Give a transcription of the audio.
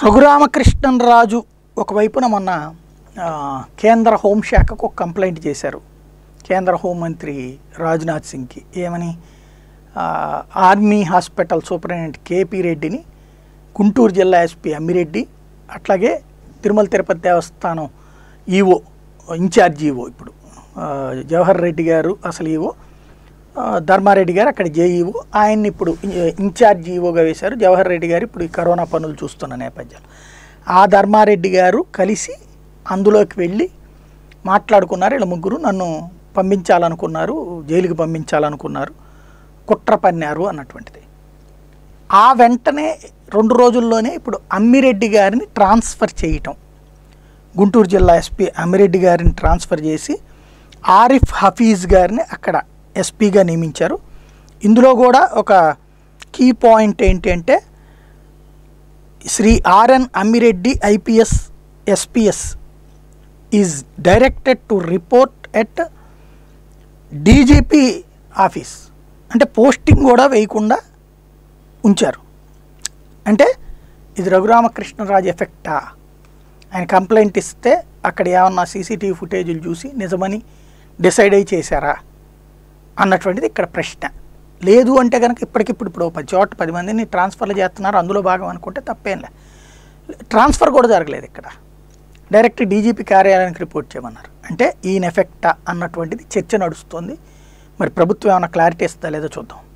రఘురామకృష్ణన్ ఒకవైపున మొన్న ఆ, కేంద్ర హోంశాఖకు ఒక కంప్లైంట్ చేశారు కేంద్ర హోంమంత్రి రాజ్నాథ్ సింగ్కి ఏమని ఆ, ఆర్మీ హాస్పిటల్ సూపరింటెండెంట్ కేపీ రెడ్డిని గుంటూరు జిల్లా ఎస్పీ అమ్మిరెడ్డి అట్లాగే తిరుమల తిరుపతి దేవస్థానం ఈవో ఇన్ఛార్జ్ ఈవో ఇప్పుడు ఆ, జవహర్ రెడ్డి గారు అసలు ఈవో ఆ, ధర్మారెడ్డి గారు అక్కడ జేఈఓ ఆయన్ని ఇప్పుడు ఇ- ఇన్ఛార్జ్ ఈఓగా వేశారు జవహర్ రెడ్డి గారు ఇప్పుడు ఈ కరోనా పనులు చూస్తున్న నేపథ్యంలో ఆ ధర్మారెడ్డి గారు కలిసి అందులోకి వెళ్ళి మాట్లాడుకున్నారు వీళ్ళ ముగ్గురు నన్ను పంపించాలనుకున్నారు జైలుకి పంపించాలనుకున్నారు కుట్ర పన్నారు అన్నటువంటిది ఆ వెంటనే రెండు రోజుల్లోనే ఇప్పుడు అమ్మిరెడ్డి గారిని ట్రాన్స్ఫర్ చేయటం గుంటూరు జిల్లా ఎస్పీ అమ్మిరెడ్డి గారిని ట్రాన్స్ఫర్ చేసి ఆరిఫ్ హఫీజ్ గారిని అక్కడ ఎస్పీగా నియమించారు ఇందులో కూడా ఒక కీ పాయింట్ ఏంటి అంటే Shri RN Ammireddy IPS SPS is directed to report at DGP office అంటే పోస్టింగ్ కూడా వేయకుండా ఉంచారు అంటే ఇది రఘురామకృష్ణరాజు ఎఫెక్టా ఆయన కంప్లైంట్ ఇస్తే అక్కడ ఏమన్నా సీసీటీవీ ఫుటేజీలు చూసి నిజమని డిసైడ్ అయి చేశారా అన్నటువంటిది ఇక్కడ ప్రశ్న లేదు అంటే కనుక ఇప్పటికిప్పుడు ఇప్పుడు పది చోట్ల పది మందిని ట్రాన్స్ఫర్లు చేస్తున్నారు అందులో భాగం అనుకుంటే తప్పేంలే ట్రాన్స్ఫర్ కూడా జరగలేదు ఇక్కడ డైరెక్ట్ డీజీపీ కార్యాలయానికి రిపోర్ట్ చేయమన్నారు అంటే ఈయన ఎఫెక్టా అన్నటువంటిది చర్చ నడుస్తుంది మరి ప్రభుత్వం ఏమైనా క్లారిటీ ఇస్తుందా లేదో చూద్దాం